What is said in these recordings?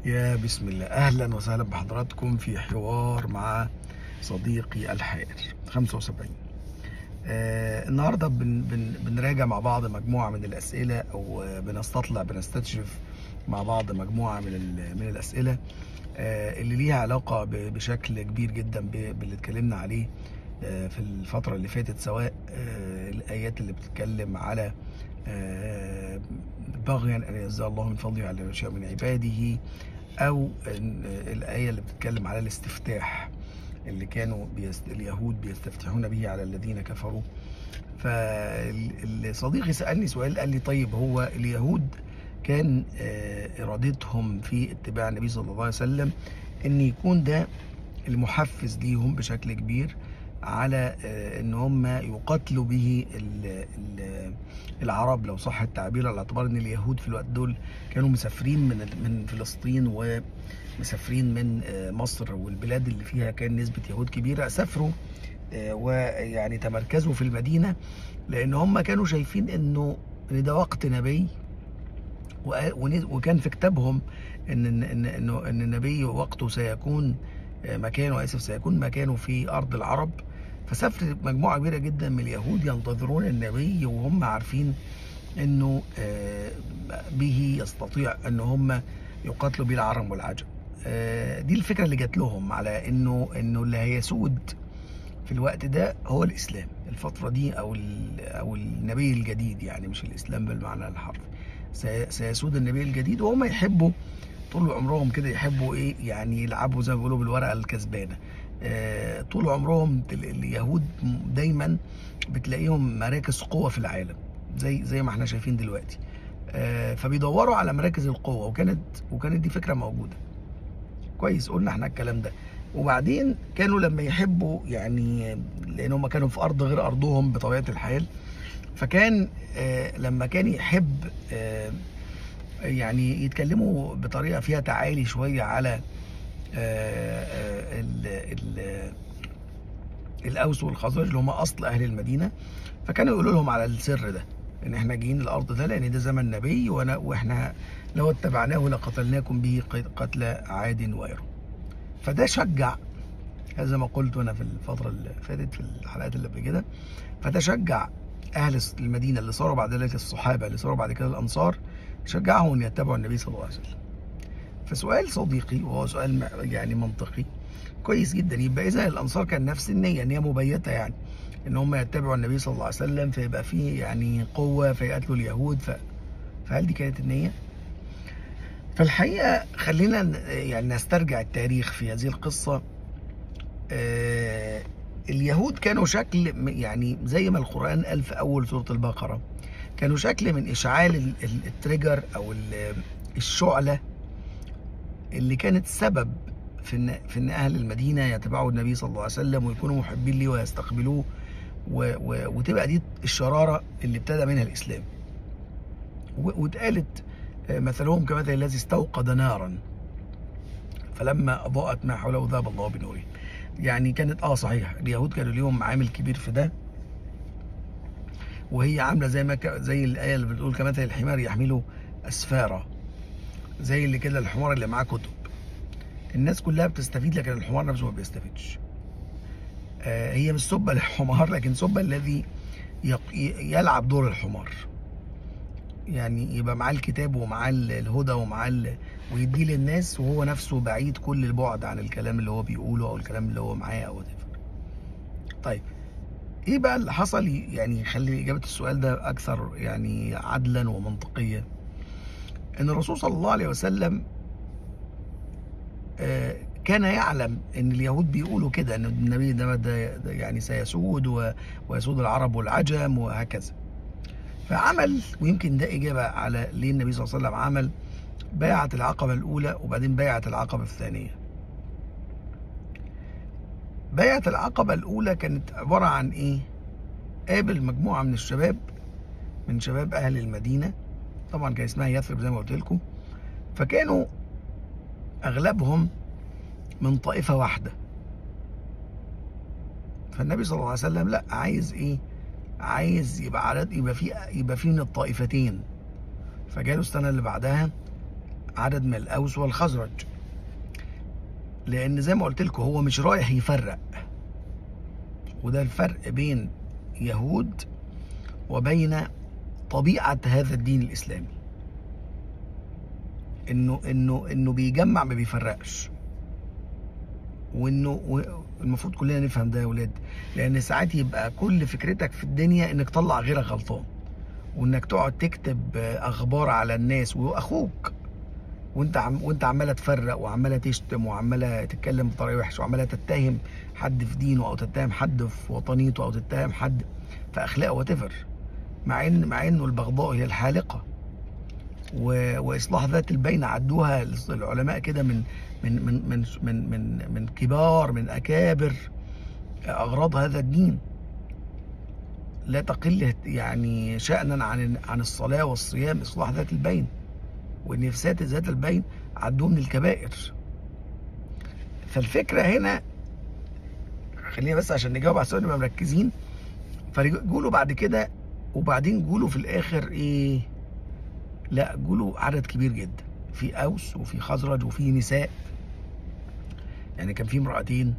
يا بسم الله اهلا وسهلا بحضراتكم في حوار مع صديقي الحائر 75 آه النهارده بن بن بنراجع مع بعض مجموعه من الاسئله او آه، بنستطلع بنستكشف مع بعض مجموعه من ال- من الاسئله آه اللي ليها علاقه ب- بشكل كبير جدا ب- باللي اتكلمنا عليه آه في الفتره اللي فاتت سواء آه الايات اللي بتتكلم على آه، بغيا ان ينزل الله من فضله على من يشاء من عباده او إن الايه اللي بتتكلم على الاستفتاح اللي كانوا بيست... اليهود بيستفتحون به على الذين كفروا فالصديقي سالني سؤال قال لي طيب هو اليهود كان آه، ارادتهم في اتباع النبي صلى الله عليه وسلم ان يكون ده المحفز ليهم بشكل كبير على آه، ان هم يقاتلوا به ال- ال- العرب لو صح التعبير على اعتبار ان اليهود في الوقت دول كانوا مسافرين من ال- من فلسطين ومسافرين من آه، مصر والبلاد اللي فيها كان نسبة يهود كبيرة سافروا آه، ويعني تمركزوا في المدينة لان هم كانوا شايفين انه ان ده وقت نبي وق- ون- وكان في كتابهم ان ان ان انه ان النبي وقته سيكون آه، مكانه اسف سيكون مكانه في ارض العرب فسافر مجموعه كبيره جدا من اليهود ينتظرون النبي وهم عارفين انه آه، به يستطيع ان هم يقاتلوا به العرب والعجم آه، دي الفكره اللي جات لهم على انه انه اللي هيسود في الوقت ده هو الاسلام الفتره دي او ال- او النبي الجديد يعني مش الاسلام بالمعنى الحرفي سي- سيسود النبي الجديد وهم يحبوا طول عمرهم كده يحبوا ايه يعني يلعبوا زي ما بيقولوا بالورقه الكسبانه آه، طول عمرهم ال- اليهود دايما بتلاقيهم مراكز قوه في العالم زي زي ما احنا شايفين دلوقتي آه، فبيدوروا على مراكز القوه وكانت وكانت دي فكره موجوده كويس قلنا احنا الكلام ده وبعدين كانوا لما يحبوا يعني لان هم كانوا في ارض غير ارضهم بطبيعه الحال فكان آه، لما كان يحب آه، يعني يتكلموا بطريقه فيها تعالي شويه على آه، آه، ال ال الاوس والخزرج اللي هم اصل اهل المدينه فكانوا يقولوا لهم على السر ده ان احنا جايين الارض ده لان ده زمن نبي وانا واحنا لو اتبعناه لقتلناكم به قتل عاد وإرم فده شجع زي ما قلت وانا في الفتره اللي فاتت في الحلقات اللي قبل كده فده شجع اهل المدينه اللي صاروا بعد ذلك الصحابه اللي صاروا بعد كده الانصار شجعهم ان يتبعوا النبي صلى الله عليه وسلم فسؤال صديقي وهو سؤال م- يعني منطقي كويس جدا يبقى اذا الانصار كان نفس النيه ان هي مبيته يعني ان هم يتبعوا النبي صلى الله عليه وسلم فيبقى فيه يعني قوه فيقتلوا اليهود ف... فهل دي كانت النيه؟ فالحقيقه خلينا ن- يعني نسترجع التاريخ في هذه القصه آه اليهود كانوا شكل م- يعني زي ما القران قال في اول سوره البقره كانوا شكل من اشعال ال- ال- التريجر او ال- الشعله اللي كانت سبب في ان في ان اهل المدينه يتبعوا النبي صلى الله عليه وسلم ويكونوا محبين ليه ويستقبلوه و و وتبقى دي الشراره اللي ابتدى منها الاسلام. و- واتقالت آه، مثلهم كمثل الذي استوقد نارا فلما اضاءت ما حوله ذهب الله بنوره. يعني كانت اه صحيح اليهود كانوا ليهم عامل كبير في ده وهي عامله زي ما ك... زي الايه اللي بتقول كمثل الحمار يحمله اسفارا زي اللي كده الحمار اللي معاه كتب الناس كلها بتستفيد لكن الحمار نفسه ما بيستفيدش آه، هي مش سبة للحمار لكن سبة الذي يق- ي- يلعب دور الحمار يعني يبقى معاه الكتاب ومعاه ال- الهدى ومعاه ال- ويديه للناس وهو نفسه بعيد كل البعد عن الكلام اللي هو بيقوله او الكلام اللي هو معاه او whatever. طيب ايه بقى اللي حصل يعني يخلي اجابه السؤال ده اكثر يعني عدلا ومنطقيه ان الرسول صلى الله عليه وسلم آه، كان يعلم ان اليهود بيقولوا كده ان النبي ده, ده ده يعني سيسود و- ويسود العرب والعجم وهكذا فعمل ويمكن ده اجابه على ليه النبي صلى الله عليه وسلم عمل بيعه العقبه الاولى وبعدين بيعه العقبه الثانيه بيعه العقبه الاولى كانت عباره عن ايه قابل مجموعه من الشباب من شباب اهل المدينه طبعا كان اسمها يثرب زي ما قلت لكم فكانوا اغلبهم من طائفه واحده فالنبي صلى الله عليه وسلم لا عايز ايه عايز يبقى عدد يبقى في يبقى في من الطائفتين فجاله السنه اللي بعدها عدد من الاوس والخزرج لان زي ما قلت لكم هو مش رايح يفرق وده الفرق بين يهود وبين طبيعه هذا الدين الاسلامي انه انه انه بيجمع ما بيفرقش وانه المفروض كلنا نفهم ده يا ولاد لان ساعات يبقى كل فكرتك في الدنيا انك تطلع غيرك غلطان وانك تقعد تكتب اخبار على الناس واخوك وانت عم وانت عماله تفرق وعماله تشتم وعماله تتكلم بطريقه وحشه وعماله تتهم حد في دينه او تتهم حد في وطنيته او تتهم حد في اخلاقه وتفر مع ان مع انه البغضاء هي الحالقه و... واصلاح ذات البين عدوها العلماء كده من من من من من من, من كبار من اكابر اغراض هذا الدين لا تقل يعني شأنا عن عن الصلاة والصيام إصلاح ذات البين وإن إفساد ذات البين عدوه من الكبائر فالفكرة هنا خلينا بس عشان نجاوب على السؤال نبقى مركزين فجولوا بعد كده وبعدين جولوا في الآخر إيه لا جولوا عدد كبير جدا في أوس وفي خزرج وفي نساء يعني كان في امرأتين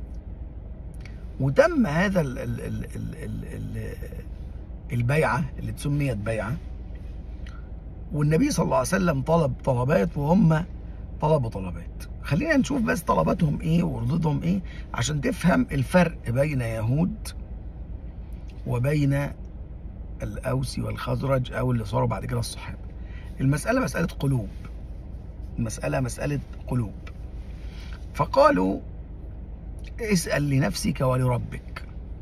وتم هذا ال ال ال ال ال ال البيعة اللي تسميت بيعة والنبي صلى الله عليه وسلم طلب طلبات وهم طلبوا طلبات خلينا نشوف بس طلباتهم ايه وردودهم ايه عشان تفهم الفرق بين يهود وبين الاوس والخزرج او اللي صاروا بعد كده الصحابه المساله مساله قلوب المساله مساله قلوب فقالوا اسأل لنفسك ولربك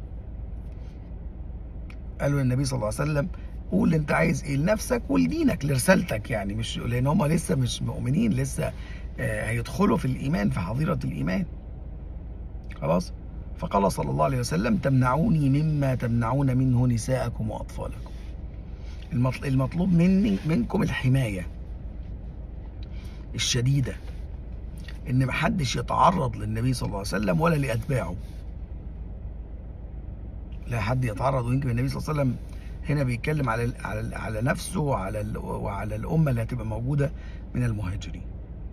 قالوا للنبي صلى الله عليه وسلم قول انت عايز ايه لنفسك ولدينك لرسالتك يعني مش لان هم لسه مش مؤمنين لسه هيدخلوا في الايمان في حظيره الايمان خلاص فقال صلى الله عليه وسلم تمنعوني مما تمنعون منه نساءكم واطفالكم المطلوب مني منكم الحمايه الشديده ان محدش يتعرض للنبي صلى الله عليه وسلم ولا لاتباعه لا حد يتعرض ويمكن النبي صلى الله عليه وسلم هنا بيتكلم على على على نفسه وعلى وعلى الامه اللي هتبقى موجوده من المهاجرين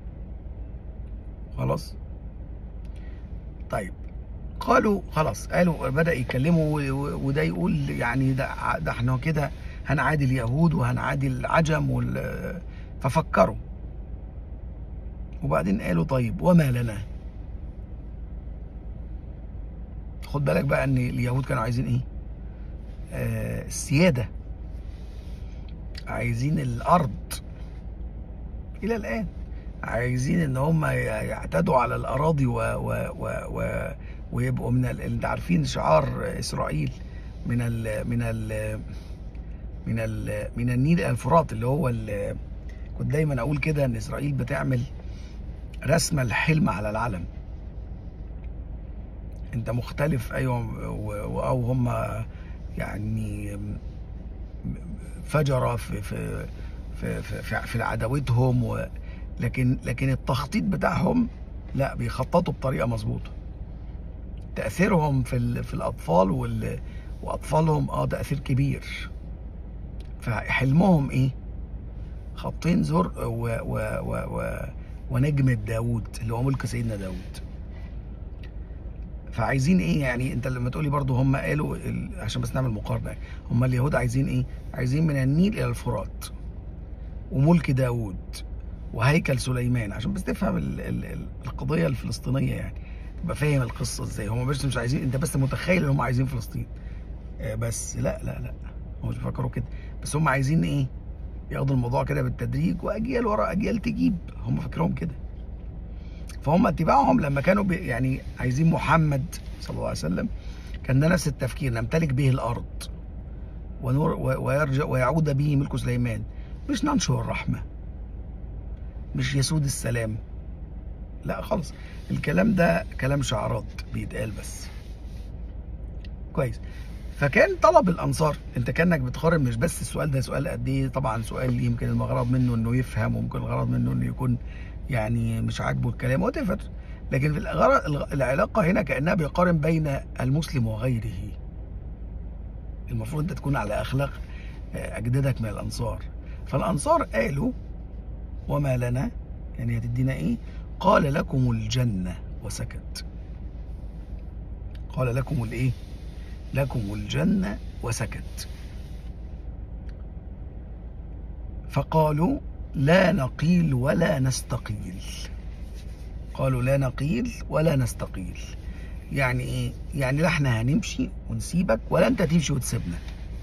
خلاص طيب قالوا خلاص قالوا بدا يتكلموا وده يقول يعني ده ده احنا كده هنعادي اليهود وهنعادي العجم وال ففكروا وبعدين قالوا طيب وما لنا خد بالك بقى ان اليهود كانوا عايزين ايه آه السيادة عايزين الارض الى الان عايزين ان هم يعتدوا على الاراضي و و و و ويبقوا من ال... انت عارفين شعار اسرائيل من ال من ال من ال من النيل الى الفرات اللي هو ال... كنت دايما اقول كده ان اسرائيل بتعمل رسم الحلم على العلم انت مختلف ايوه او هم يعني فجر في في في في, في عداوتهم و لكن لكن التخطيط بتاعهم لا بيخططوا بطريقه مظبوطه تاثيرهم في في الاطفال وال واطفالهم اه تاثير كبير فحلمهم ايه خطين زرق و و و, و ونجمة داوود اللي هو ملك سيدنا داوود فعايزين ايه يعني انت لما تقولي برضو هم قالوا عشان بس نعمل مقارنه هم اليهود عايزين ايه عايزين من النيل الى الفرات وملك داوود وهيكل سليمان عشان بس تفهم ال ال القضيه الفلسطينيه يعني تبقى فاهم القصه ازاي هم بس مش عايزين انت بس متخيل ان هم عايزين فلسطين بس لا لا لا هم مش بيفكروا كده بس هم عايزين ايه ياخدوا الموضوع كده بالتدريج واجيال ورا اجيال تجيب هم فاكرهم كده فهم اتباعهم لما كانوا يعني عايزين محمد صلى الله عليه وسلم كان ده نفس التفكير نمتلك به الارض ونور ويرجع ويعود به ملك سليمان مش ننشر الرحمه مش يسود السلام لا خالص الكلام ده كلام شعارات بيتقال بس كويس فكان طلب الانصار انت كانك بتقارن مش بس السؤال ده سؤال قد ايه طبعا سؤال يمكن الغرض منه انه يفهم وممكن الغرض منه انه يكون يعني مش عاجبه الكلام وتفر لكن في الغرض العلاقه هنا كانها بيقارن بين المسلم وغيره المفروض انت تكون على اخلاق اجدادك من الانصار فالانصار قالوا وما لنا يعني هتدينا ايه قال لكم الجنة وسكت قال لكم الايه لكم الجنة وسكت فقالوا لا نقيل ولا نستقيل قالوا لا نقيل ولا نستقيل يعني ايه يعني لا احنا هنمشي ونسيبك ولا انت تمشي وتسيبنا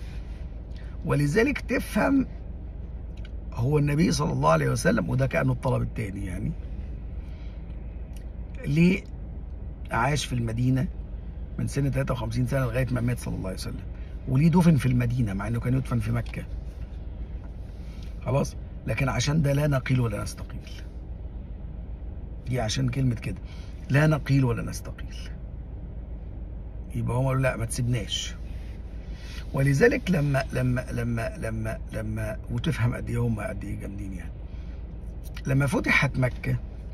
ولذلك تفهم هو النبي صلى الله عليه وسلم وده كانه الطلب الثاني يعني ليه عاش في المدينه من سنه 53 سنه لغايه ما مات صلى الله عليه وسلم وليه دفن في المدينه مع انه كان يدفن في مكه خلاص لكن عشان ده لا نقيل ولا نستقيل دي عشان كلمه كده لا نقيل ولا نستقيل يبقى هم قالوا لا ما تسيبناش ولذلك لما لما لما لما لما وتفهم قد ايه هم قد ايه جامدين يعني لما فتحت مكه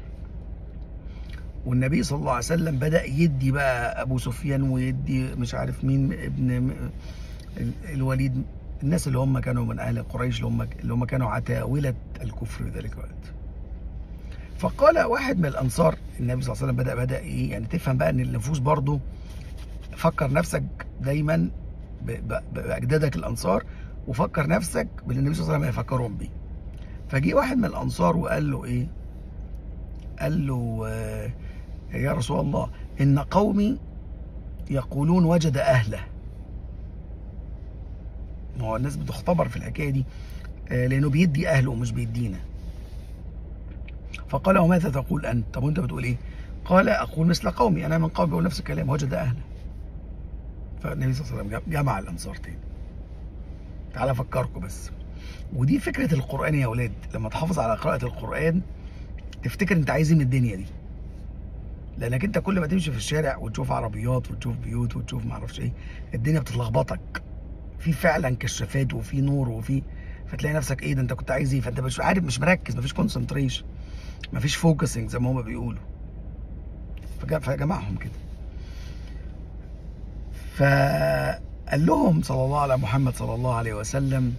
والنبي صلى الله عليه وسلم بدا يدي بقى ابو سفيان ويدي مش عارف مين ابن الوليد الناس اللي هم كانوا من اهل قريش اللي هم اللي هم كانوا عتاوله الكفر في ذلك الوقت فقال واحد من الانصار النبي صلى الله عليه وسلم بدا بدا ايه يعني تفهم بقى ان النفوس برضه فكر نفسك دايما باجدادك الانصار وفكر نفسك باللي النبي صلى الله عليه وسلم هيفكرهم بيه فجي واحد من الانصار وقال له ايه قال له آه يا رسول الله ان قومي يقولون وجد اهله ما هو الناس بتختبر في الحكايه دي آه لانه بيدي اهله ومش بيدينا فقال وماذا تقول انت طب وانت بتقول ايه قال اقول مثل قومي انا من قومي بقول نفس الكلام وجد اهله فالنبي صلى الله عليه وسلم جمع الانصار تاني تعالى افكركم بس ودي فكره القران يا اولاد لما تحافظ على قراءه القران تفتكر انت عايز ايه من الدنيا دي لانك انت كل ما تمشي في الشارع وتشوف عربيات وتشوف بيوت وتشوف معرفش ايه الدنيا بتلخبطك في فعلا كشافات وفي نور وفي فتلاقي نفسك ايه ده انت كنت عايز ايه فانت مش عارف مش مركز مفيش كونسنتريشن مفيش فوكسنج زي ما هما بيقولوا فجمعهم كده فقال لهم صلى الله على محمد صلى الله عليه وسلم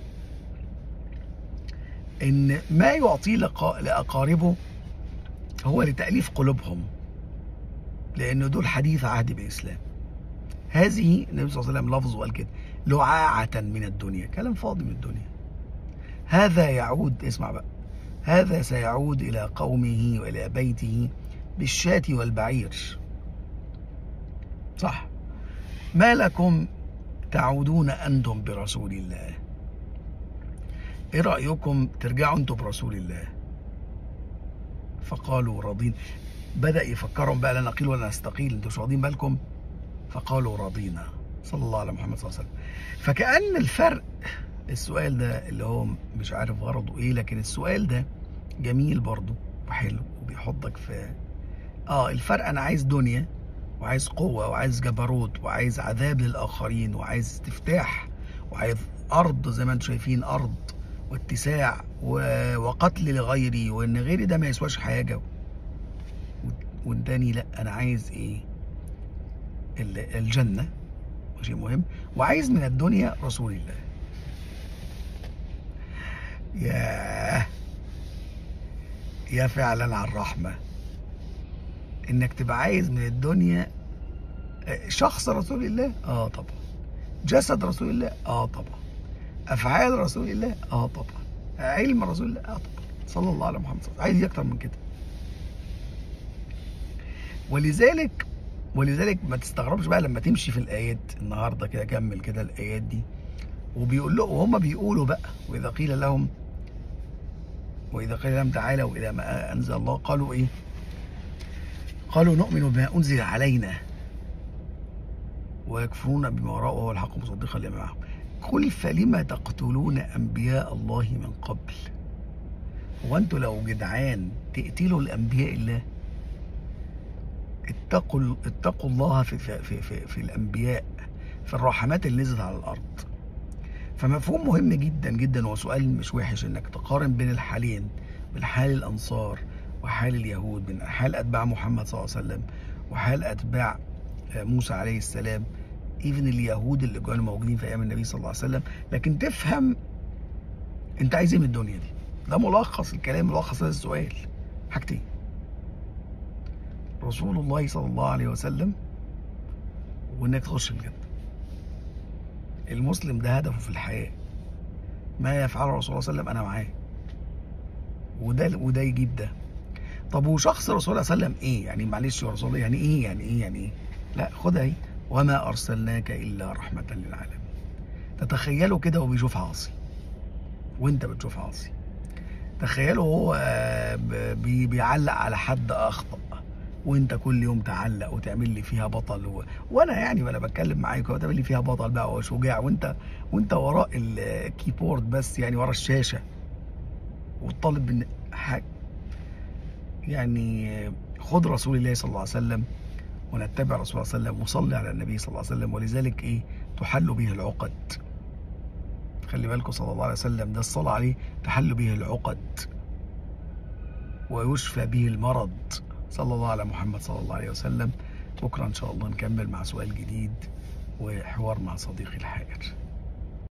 ان ما يعطيه لاقاربه هو لتاليف قلوبهم لان دول حديث عهد بالاسلام هذه النبي صلى الله عليه وسلم لفظه قال كده لعاعة من الدنيا كلام فاضي من الدنيا هذا يعود اسمع بقى هذا سيعود إلى قومه وإلى بيته بالشاة والبعير صح ما لكم تعودون أنتم برسول الله إيه رأيكم ترجعوا أنتم برسول الله فقالوا راضين بدأ يفكرهم بقى لا نقيل ولا نستقيل أنتم مش واخدين بالكم فقالوا راضينا صلى الله على محمد صلى الله عليه وسلم فكأن الفرق السؤال ده اللي هو مش عارف غرضه ايه لكن السؤال ده جميل برضه وحلو وبيحطك في اه الفرق انا عايز دنيا وعايز قوة وعايز جبروت وعايز عذاب للآخرين وعايز استفتاح وعايز أرض زي ما انتم شايفين أرض واتساع وقتل لغيري وإن غيري ده ما يسواش حاجة والتاني لا أنا عايز إيه الجنة شيء مهم وعايز من الدنيا رسول الله ياه يا فعلا على الرحمة انك تبقى عايز من الدنيا شخص رسول الله اه طبعا جسد رسول الله اه طبعا افعال رسول الله اه طبعا علم رسول الله اه طبعا صلى الله على محمد صلى الله عليه وسلم عايز اكتر من كده ولذلك ولذلك ما تستغربش بقى لما تمشي في الايات النهارده كده كمل كده الايات دي وبيقول له وهم بيقولوا بقى واذا قيل لهم واذا قيل لهم تعالوا الى ما انزل الله قالوا ايه قالوا نؤمن بما انزل علينا ويكفرون بما وراءه وهو الحق مصدقا لما معهم قل فلم تقتلون انبياء الله من قبل هو انتوا لو جدعان تقتلوا الانبياء الله اتقوا اتقوا الله في في في, في, في الانبياء في الرحمات اللي نزلت على الارض فمفهوم مهم جدا جدا وسؤال مش وحش انك تقارن بين الحالين بين حال الانصار وحال اليهود بين حال اتباع محمد صلى الله عليه وسلم وحال اتباع موسى عليه السلام ايفن اليهود اللي كانوا موجودين في ايام النبي صلى الله عليه وسلم لكن تفهم انت عايز ايه من الدنيا دي ده ملخص الكلام ملخص هذا السؤال حاجتين رسول الله صلى الله عليه وسلم وانك تخش الجنه المسلم ده هدفه في الحياه ما يفعله الرسول صلى الله عليه وسلم انا معاه وده وده يجيب ده طب وشخص الرسول صلى الله عليه وسلم ايه يعني معلش يا رسول الله يعني ايه يعني ايه يعني ايه لا خدها اهي وما ارسلناك الا رحمه للعالمين تتخيلوا كده وهو بيشوف عاصي وانت بتشوف عاصي تخيلوا هو آه، ب- بي- بيعلق على حد اخطأ وانت كل يوم تعلق وتعمل لي فيها بطل و... وانا يعني وانا بتكلم معاك وتعمل لي فيها بطل بقى وشجاع وانت وانت وراء الكيبورد بس يعني ورا الشاشه وتطالب من حاجه يعني خد رسول الله صلى الله عليه وسلم ونتبع رسول الله صلى الله عليه وسلم وصلي على النبي صلى الله عليه وسلم ولذلك ايه تحل به العقد خلي بالكم صلى الله عليه وسلم ده الصلاة عليه تحل به العقد ويشفى به المرض صلى الله على محمد صلى الله عليه وسلم بكرة إن شاء الله نكمل مع سؤال جديد وحوار مع صديقي الحائر